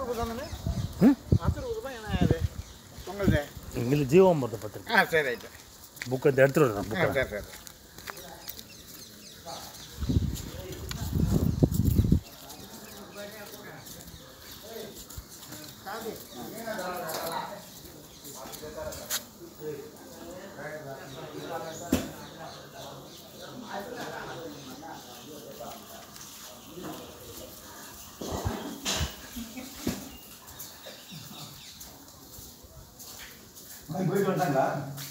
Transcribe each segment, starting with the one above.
தானே ம் ஆத்தூர் தான் என்ன இது உங்களுது இல்லை ஜீவாமிரத பத்திரிக்கை ஆ சரி ரைட்டு புக்கை எடுத்து எடுத்துகிட்டு வரேன் ஆ புக்கை சரி சரி போயிட்டு வந்தாங்களா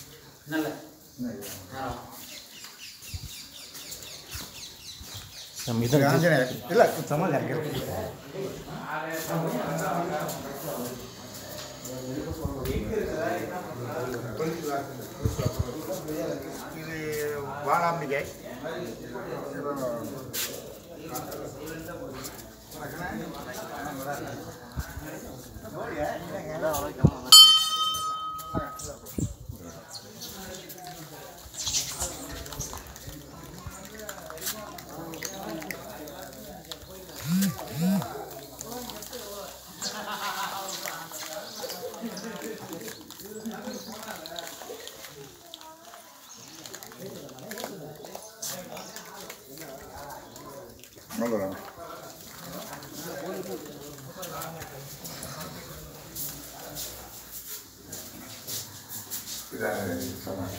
நம்ம இதான் ஆஞ்சநேயர் இல்லை சமாளி அங்கே இது வாழாம்பிகை அவ்வளோதான் இதான் சொன்னாங்க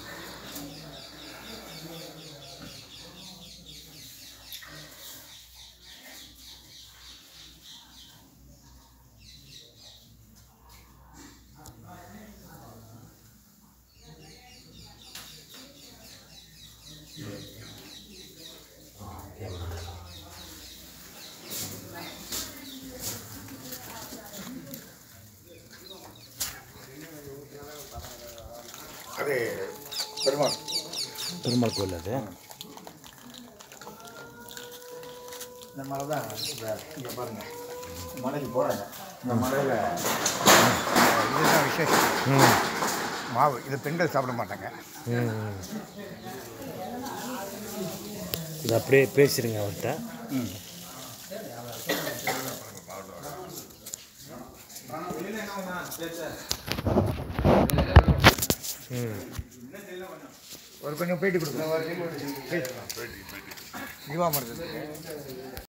அது பெருமாள் பெருமாள் கோயில் அது இந்த மலை தான் இங்கே பாருங்கள் மலைக்கு போகிறாங்க இந்த மலையில் இதுதான் விசேஷம் ம் மாவு இது பெண்கள் சாப்பிட மாட்டாங்க ம் ம். இது அப்படியே பேசிடுங்க அவர்கிட்ட ம் ம் ஒரு கொஞ்சம் பேட்டி கொடுக்குறேன் ஜீவாமிரதத்துக்கு